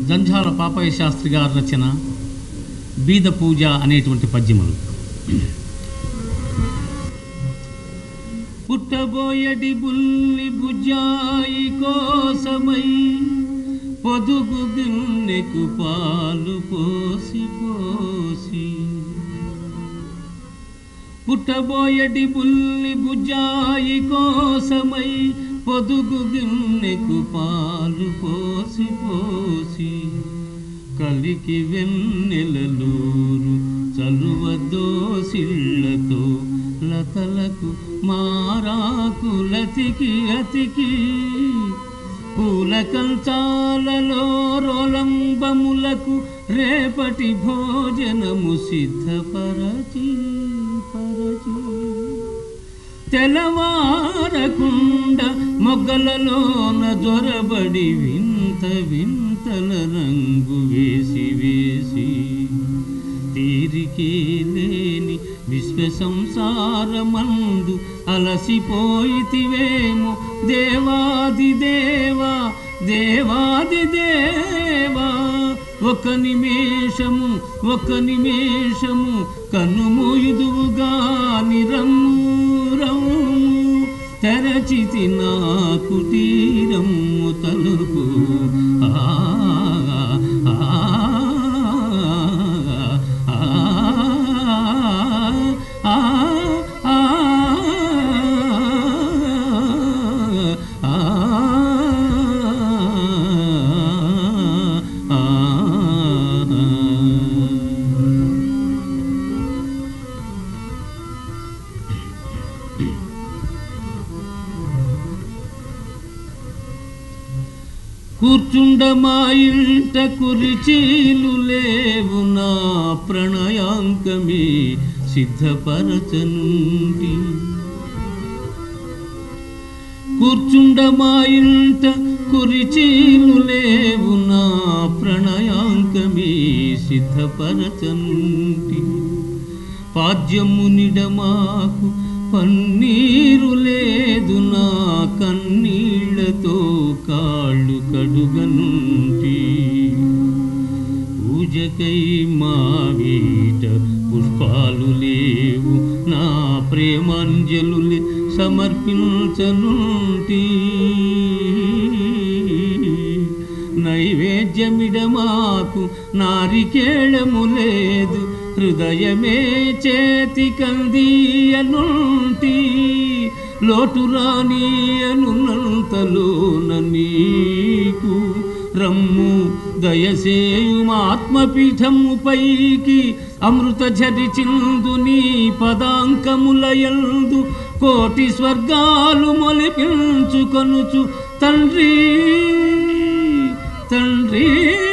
జంఝాల పాపయ్య శాస్త్రి గారి రచన బీద పూజ అనేటువంటి పద్యములు పుట్టబోయడి బుల్లి బుజ్జాయి కోసమై పొదుగు గిన్నెకు పాలు పోసి పోసి పుట్టబోయడి బుల్లి బుజ్జాయి కోసమై పొదుగు గిన్నెకు పాలు పోసి పోసి కలికి వెన్నెలలూరు చలువ దోసిళ్లతో లతలకు మారాకులతికి అతికి పూల కంచాలలో రోలంబములకు రేపటి భోజనము సిద్ధపరచి పరచి తెల్లవారకుండ మొగ్గలలోన జొరబడి వింత వింతల రంగు వేసి వేసి తీరికే లేని విశ్వ సంసారమందు అలసిపోయితివేమో దేవాది దేవా దేవాది దేవా ఒక నిమేషము ఒక నిమేషము కన్నుమూయుదువుగా నిరమ్ము రమ్ము తెరచితి నా కుటీరము తలుపు ఆ ఆ, ఆ, ఆ, ఆ, కూర్చుండ మా ఇంట కురిచీలు లేవు నా ప్రణయాంకమే సిద్ధపరచనుండి కూర్చుండ మా ఇంట కురిచీలు లేవు నా ప్రణయాంకమే సిద్ధపరచనుండి పాద్యము నిడమాకు పన్నీరు లేదు నా కన్నీళ్లతో కాళ్ళు కడుగనుంటి పూజకై మా వీట పుష్పాలు లేవు నా ప్రేమాంజలు సమర్పించనుంటి నైవేద్యమిడమాకు నారికేళము లేదు హృదయమే చేతి కందీయనుంటి లోటు రానియనున్నంతలోన నీకు రమ్ము దయసేయుమాత్మపీఠము పైకి అమృత ఝరిచిందు నీ పదాంకములయందు కోటి స్వర్గాలు మొలిపించుకొనుచు తండ్రి తండ్రి